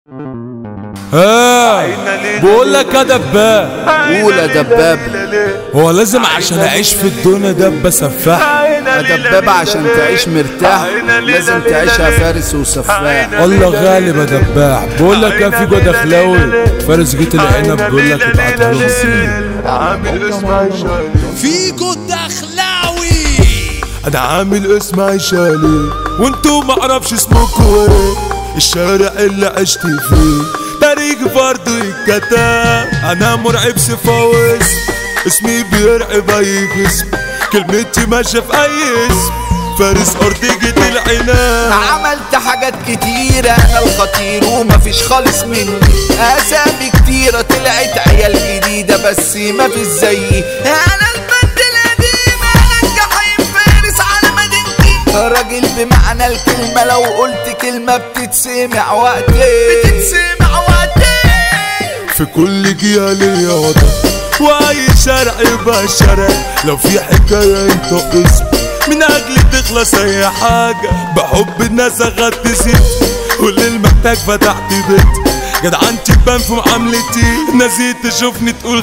ها بقول لك يا دباب قول يا دباب هو لازم عشان اعيش في الدنيا دبة سفاح يا دبابة عشان تعيش مرتاح لازم تعيشها فارس وسفاح الله غالب يا دباح بقول لك يا فيجو دخلاوي فارس جيت العنب بقول لك ابعتها له عامل اسمها فيجو دخلاوي انا عامل اسم عشالي وانتو معرفش اسمكوا ايه الشارع اللي عشت فيه تاريخ برضه يتكتب انا مرعب سفاوس اسمي بيرعب اي اسم كلمتي ماشيه في اي اسم فارس ارضية العناب عملت حاجات كتيرة انا الخطير ومفيش خالص مني اسامي كتيرة طلعت عيال جديدة بس مفيش زيي انا البنت القديمة انا الجحيم فارس على مدينتي راجل بمعنى الكلمة لو قلت كلمة بتتسمع وقتي بتتسمع وقتي في كل جهة ليا وضع واي شارع يبقى شارع لو في حكاية انت اسم من اجل تخلص اي حاجة بحب الناس اخدت ست واللي محتاج فتحت بيت جدعنتي تبان في معاملتي نسيت تشوفني تقول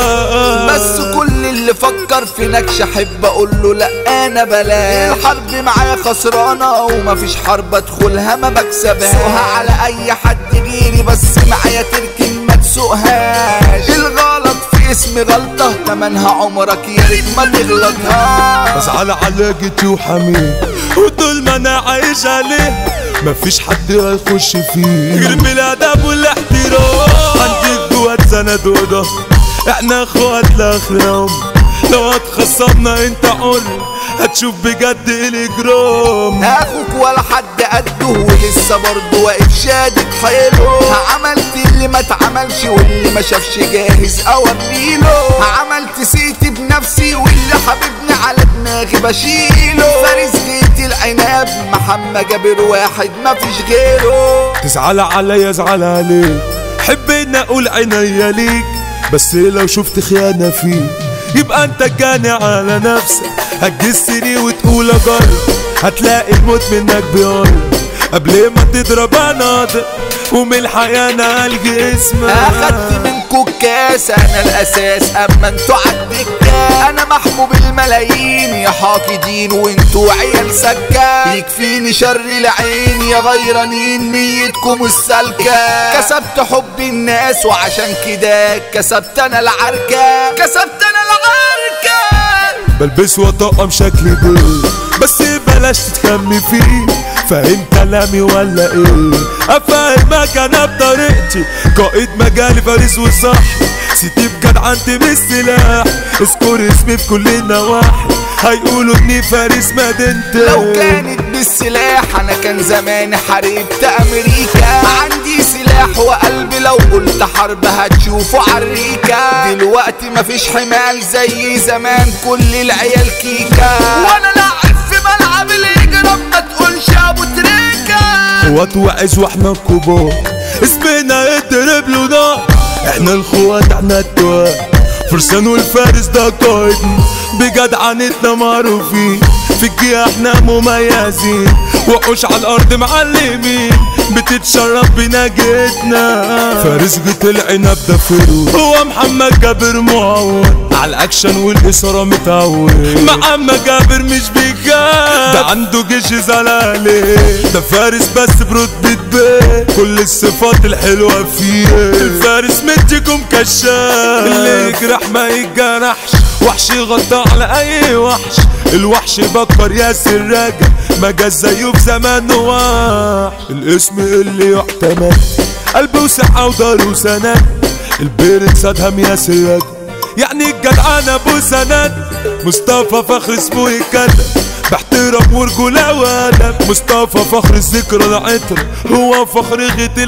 خواف بس كل اللي فكر في نكش احب اقول له لا انا بلاش الحرب معايا خسرانه ومفيش حرب ادخلها ما بكسبهاش سوها على اي حد غيري بس معايا تركن ما تسوقهاش الغلط في اسمي غلطه تمنها عمرك يا ريت ما تغلطهاش بزعل على جيتي وحميد وطول ما انا عايش عليه مفيش حد هيخش فيه غير بالادب والاحترام عندك جوات سند وده احنا اخوات لاخرهم لو هتخصمنا انت حر هتشوف بجد الاجرام اخوك ولا حد قده ولسه برضه واقف شادد حيله عملت اللي ما اتعملش واللي ما شافش جاهز اوريله عملت سيتي بنفسي واللي حبيبني على دماغي بشيله فارس غيتي العناب محمد جابر واحد ما فيش غيره تزعل عليا ازعل عليك حب ان اقول عينيا ليك بس لو شفت خيانة فيك يبقى انت جاني على نفسك هتجسني وتقول اجرب هتلاقي الموت منك بيقرب قبل ما تضرب اناضر ومن الحياة انا الجي اسمك اخدت منكو الكاس انا الاساس اما انتوا عالدكة انا محبوب الملايين يا حاقدين وانتوا عيال سكة يكفيني شر العين يا غيرانين نيتكم السالكة كسبت حب الناس وعشان كده كسبت انا العركة كسبت انا العركة بلبس وطقم شكلي بيه بس بلاش تتكمي فيه فاهم كلامي ولا ايه افهمك انا بطريقتي قائد مجالي فارس وصح سيتي بجدعنتي بالسلاح اذكر اسمي في كل النواحي هيقولوا اني فارس مدينتي لو كانت بالسلاح انا كان زمان حاربت امريكا عندي سلاح وقلبي لو قلت حرب هتشوفوا عريكة دلوقتي مفيش حمال زي زمان كل العيال كيكا وانا لاعب في ملعب الهجرة ما تقولش ابو تريكة اخوات وعز واحنا الكبار اسمنا يضرب له نار احنا الخوات احنا التواب فرسان والفارس ده قائدنا بجدعنتنا معروفين في الجهة احنا مميزين وحوش على الارض معلمين بتتشرف بنجاتنا فارس جيت العنب ده فروض هو محمد جابر معود على الاكشن والاثاره متعود محمد جابر مش بيجاب ده عنده جيش زلالي ده فارس بس برتبة بيه كل الصفات الحلوة فيه الفارس مديكم كشاف اللي يجرح ما يتجرحش وحش غطى على اي وحش الوحش بكر ياسر راجع ما جاش زيه في زمان وحش الاسم اللي يعتمد قلبه وسعة ودار وسند البيرد سادهم ياسر راجع يعني الجدعان ابو سند مصطفى فخر اسمه يتكلم باحترام ورجولة وادب مصطفى فخر الذكرى العطر هو فخر غيت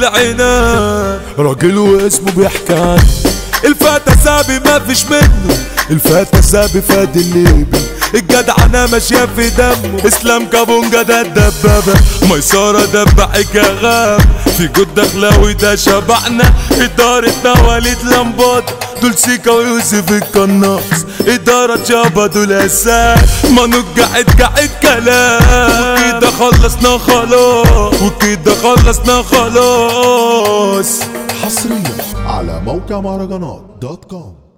العناد راجل واسمه بيحكي عنه الفتى سابي ما فيش منه الفتى سابي فاد الليبي الجدعنة ماشية في دمه اسلام كابونجا ده الدبابة ميسرة دبحك يا غاب في جود دخلاوي ده شبعنا إدارتنا وليد لمبات دول سيكا ويوسف القناص إدارة شابة دول أساس ما نقعد قعد كلام وكده خلصنا خلاص وكده خلصنا خلاص حصريا على موقع مهرجانات دوت كوم